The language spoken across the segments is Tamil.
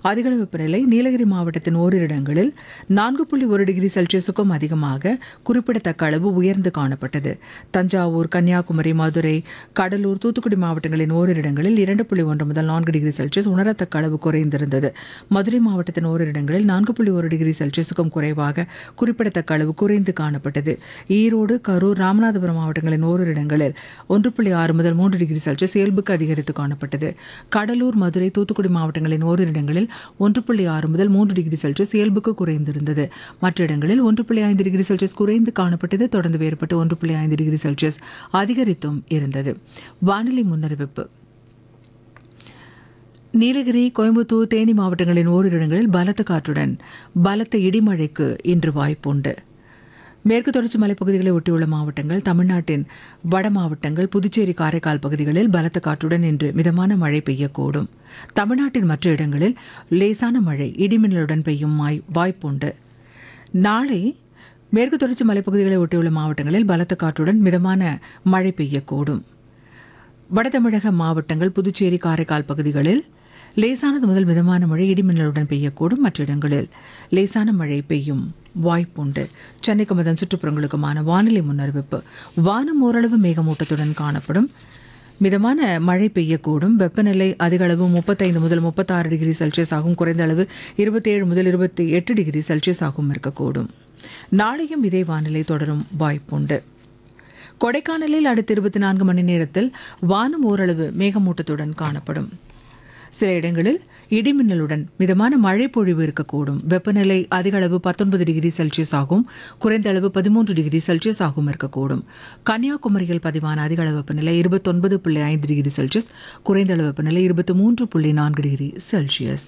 அதிகளவு வெப்பநிலை நீலகிரி மாவட்டத்தின் ஓரிரு இடங்களில் நான்கு புள்ளி ஒரு டிகிரி செல்சியஸுக்கும் அதிகமாக குறிப்பிடத்தக்க அளவு உயர்ந்து காணப்பட்டது தஞ்சாவூர் கன்னியாகுமரி மதுரை கடலூர் தூத்துக்குடி மாவட்டங்களின் ஓரிரு இடங்களில் இரண்டு புள்ளி ஒன்று முதல் நான்கு டிகிரி செல்சியஸ் உணரத்தக்க அளவு குறைந்திருந்தது மதுரை மாவட்டத்தின் ஓரிரு இடங்களில் நான்கு புள்ளி ஒரு டிகிரி செல்சியஸுக்கும் குறைவாக குறிப்பிடத்தக்க அளவு குறைந்து காணப்பட்டது ஈரோடு கரூர் ராமநாதபுரம் மாவட்டங்களின் ஓரிரு இடங்களில் ஒன்று புள்ளி ஆறு முதல் மூன்று டிகிரி செல்சியஸ் இயல்புக்கு அதிகரித்து காணப்பட்டது கடலூர் மதுரை தூத்துக்குடி மாவட்டங்களின் ஓரிரு இடங்களில் ஒன்று புள்ளி ஆறு முதல் மூன்று டிகிரி செல்சியஸ் இயல்புக்கு குறைந்திருந்தது மற்ற இடங்களில் ஒன்று புள்ளி ஐந்து டிகிரி செல்சியஸ் குறைந்து காணப்பட்டது தொடர்ந்து வேறுபட்டு ஒன்று புள்ளி ஐந்து டிகிரி செல்சியஸ் அதிகரித்தும் இருந்தது வானிலை முன்னறிவிப்பு நீலகிரி கோயம்புத்தூர் தேனி மாவட்டங்களின் ஓரிரு இடங்களில் பலத்த காற்றுடன் பலத்த இடிமழைக்கு இன்று வாய்ப்புண்டு மேற்கு தொடர்ச்சி மலைப்பகுதிகளை ஒட்டியுள்ள மாவட்டங்கள் தமிழ்நாட்டின் வட மாவட்டங்கள் புதுச்சேரி காரைக்கால் பகுதிகளில் பலத்த காற்றுடன் இன்று மிதமான மழை பெய்யக்கூடும் தமிழ்நாட்டின் மற்ற இடங்களில் லேசான மழை இடிமின்னலுடன் பெய்யும் வாய்- வாய்ப்புண்டு நாளை மேற்கு தொடர்ச்சி மலைப்பகுதிகளை ஒட்டியுள்ள மாவட்டங்களில் பலத்த காற்றுடன் மிதமான மழை பெய்யக்கூடும் வட தமிழக மாவட்டங்கள் புதுச்சேரி காரைக்கால் பகுதிகளில் லேசானது முதல் மிதமான மழை இடிமின்னலுடன் பெய்யக்கூடும் மற்ற இடங்களில் லேசான மழை பெய்யும் வாய்ப்புண்டு சென்னைக்கும் அதன் சுற்றுப்புறங்களுக்குமான வானிலை முன்னறிவிப்பு வானம் ஓரளவு மேகமூட்டத்துடன் காணப்படும் மிதமான மழை பெய்யக்கூடும் வெப்பநிலை அதிக அளவு முப்பத்தைந்து முதல் முப்பத்தாறு டிகிரி செல்சியஸ் ஆகும் குறைந்த அளவு இருபத்தேழு முதல் இருபத்தி எட்டு டிகிரி செல்சியஸ் ஆகும் இருக்கக்கூடும் நாளையும் இதே வானிலை தொடரும் வாய்ப்புண்டு கொடைக்கானலில் அடுத்த இருபத்தி நான்கு மணி நேரத்தில் வானம் ஓரளவு மேகமூட்டத்துடன் காணப்படும் சில இடங்களில் இடிமின்னலுடன் மிதமான மழை பொழிவு இருக்கக்கூடும் வெப்பநிலை அதிக அளவு பத்தொன்பது டிகிரி செல்சியஸ் ஆகும் குறைந்த அளவு பதிமூன்று டிகிரி செல்சியஸ் ஆகும் இருக்கக்கூடும் கன்னியாகுமரியில் பதிவான அதிக அளவு வெப்பநிலை இருபத்தொன்பது புள்ளி ஐந்து டிகிரி செல்சியஸ் குறைந்த அளவு வெப்பநிலை இருபத்தி மூன்று புள்ளி நான்கு டிகிரி செல்சியஸ்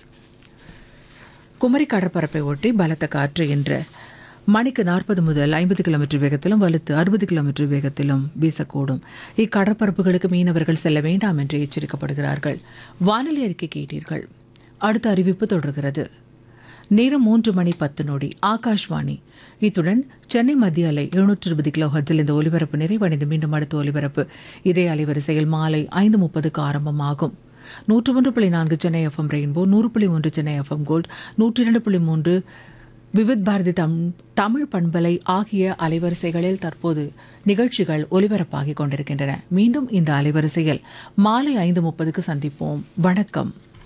குமரி கடற்பரப்பை ஒட்டி பலத்த காற்று என்ற மணிக்கு நாற்பது முதல் ஐம்பது கிலோமீட்டர் வேகத்திலும் வலுத்து அறுபது கிலோமீட்டர் வேகத்திலும் வீசக்கூடும் இக்கடற்பரப்புகளுக்கு மீனவர்கள் செல்ல வேண்டாம் என்று எச்சரிக்கப்படுகிறார்கள் வானிலை அறிக்கை கேட்டீர்கள் அடுத்த அறிவிப்பு தொடர்கிறது நேரம் மூன்று மணி பத்து நொடி ஆகாஷ்வாணி இத்துடன் சென்னை மத்திய அலை எழுநூற்று இருபது கிலோ ஹர்ட்ஸில் இந்த ஒலிபரப்பு நிறைவடைந்து மீண்டும் அடுத்த ஒலிபரப்பு இதே அலைவரிசையில் மாலை ஐந்து முப்பதுக்கு ஆரம்பமாகும் நூற்று ஒன்று புள்ளி நான்கு சென்னை எஃப்எம் ரெயின்போ நூறு புள்ளி ஒன்று சென்னை எஃப்எம் கோல்ட் நூற்றி இரண்டு புள்ளி மூன்று விவித் பாரதி தம் தமிழ் பண்பலை ஆகிய அலைவரிசைகளில் தற்போது நிகழ்ச்சிகள் ஒலிபரப்பாகிக் கொண்டிருக்கின்றன மீண்டும் இந்த அலைவரிசையில் மாலை ஐந்து முப்பதுக்கு சந்திப்போம் வணக்கம்